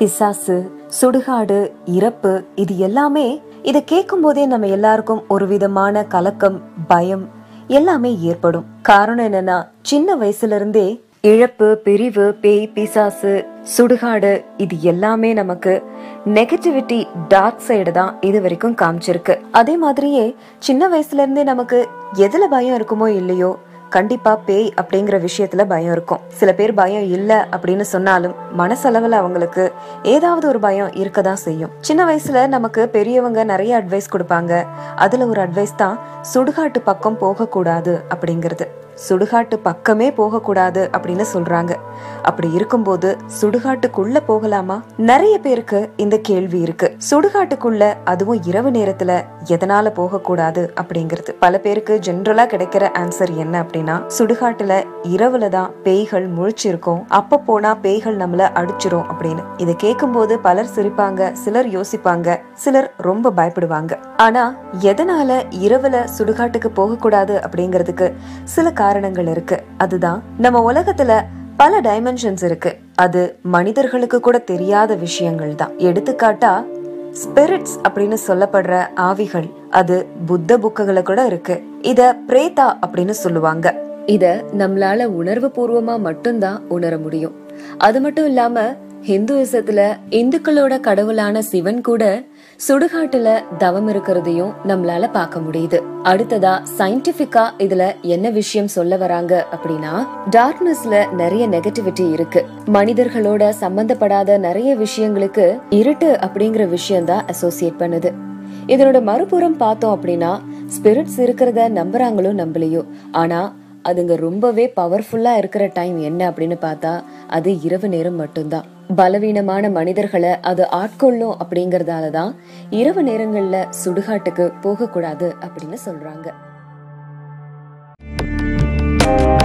பிசாசு சுடுகாடு இறப்பு இது எல்லாமே இத கேட்கும் போதே நம்ம எல்லாருக்கும் ஒரு விதமான கலக்கம் பயம் எல்லாமே ஏற்படும் காரணம் என்னன்னா சின்ன வயசுல இருந்தே இழப்பு பிரிவு பேய் பிசாசு சுடுகாடு இது எல்லாமே நமக்கு நெகட்டிவிட்டி டார்க் சைடு தான் இது வரைக்கும் காமிச்சிருக்கு அதே மாதிரியே சின்ன வயசுல இருந்தே நமக்கு எதுல பயம் இருக்குமோ இல்லையோ கண்டிப்பா பேய் அப்படிங்கிற விஷயத்துல பயம் இருக்கும் சில பேர் பயம் இல்ல அப்படின்னு சொன்னாலும் மனசளவுல அவங்களுக்கு ஏதாவது ஒரு பயம் இருக்கதான் செய்யும் சின்ன வயசுல நமக்கு பெரியவங்க நிறைய அட்வைஸ் கொடுப்பாங்க அதுல ஒரு அட்வைஸ் தான் சுடுகாட்டு பக்கம் போக கூடாது அப்படிங்கிறது சுடுகாட்டு பக்கமே போகக்கூடாது அப்படின்னு சொல்றாங்க அப்படி இருக்கும்போது சுடுகாட்டுக்குள்ள போகலாமா நிறைய பேருக்கு இந்த கேள்வி இருக்கு சுடுகாட்டுக்குள்ள அதுவும் இரவு நேரத்துல எதனால போகக்கூடாது அப்படிங்கிறது பல பேருக்கு ஜென்ரலா கிடைக்கிற ஆன்சர் என்ன அப்படின்னா சுடுகாட்டுல இரவுல தான் பேய்கள் முழிச்சிருக்கும் அப்ப போனா பேய்கள் நம்மள அடிச்சிரும் அப்படின்னு இதை கேட்கும்போது பலர் சிரிப்பாங்க சிலர் யோசிப்பாங்க சிலர் ரொம்ப பயப்படுவாங்க ஆனா எதனால இரவுல சுடுகாட்டுக்கு போகக்கூடாது அப்படிங்கிறதுக்கு சில காரணங்கள் இருக்கு அதுதான் நம்ம உலகத்துல பல டைமென்ஷன்ஸ் இருக்கு அது மனிதர்களுக்கு கூட தெரியாத விஷயங்கள் தான் எடுத்துக்காட்டா ஸ்பிரிட்ஸ் அப்படின்னு சொல்லப்படுற ஆவிகள் அது புத்த புக்குகளை கூட இருக்கு இத பிரேதா அப்படின்னு சொல்லுவாங்க இத நம்மளால உணர்வு பூர்வமா மட்டும்தான் உணர முடியும் அது மட்டும் இல்லாம ஹிந்துவிசத்துல இந்துக்களோட கடவுளான சிவன் கூட சுடுகாட்டுல தவம் இருக்கிறதையும் நம்மளால பார்க்க முடியுது அடுத்ததா சயின்டிபிக்கா இதுல என்ன விஷயம் சொல்ல வராங்க அப்படின்னா டார்க்னஸ்ல நிறைய நெகட்டிவிட்டி இருக்கு மனிதர்களோட சம்பந்தப்படாத நிறைய விஷயங்களுக்கு இருட்டு அப்படிங்கிற விஷயம் தான் அசோசியேட் பண்ணுது இதனோட மறுபுறம் பார்த்தோம் அப்படின்னா ஸ்பிரிட்ஸ் இருக்கிறத நம்புறாங்களோ நம்பலையோ ஆனா அதுங்க ரொம்பவே பவர்ஃபுல்லா இருக்கிற டைம் என்ன அப்படின்னு பார்த்தா அது இரவு நேரம் மட்டும்தான் பலவீனமான மனிதர்களை அது ஆட்கொள்ளும் அப்படிங்கறதால தான் இரவு நேரங்கள்ல சுடுகாட்டுக்கு போகக்கூடாது அப்படின்னு சொல்றாங்க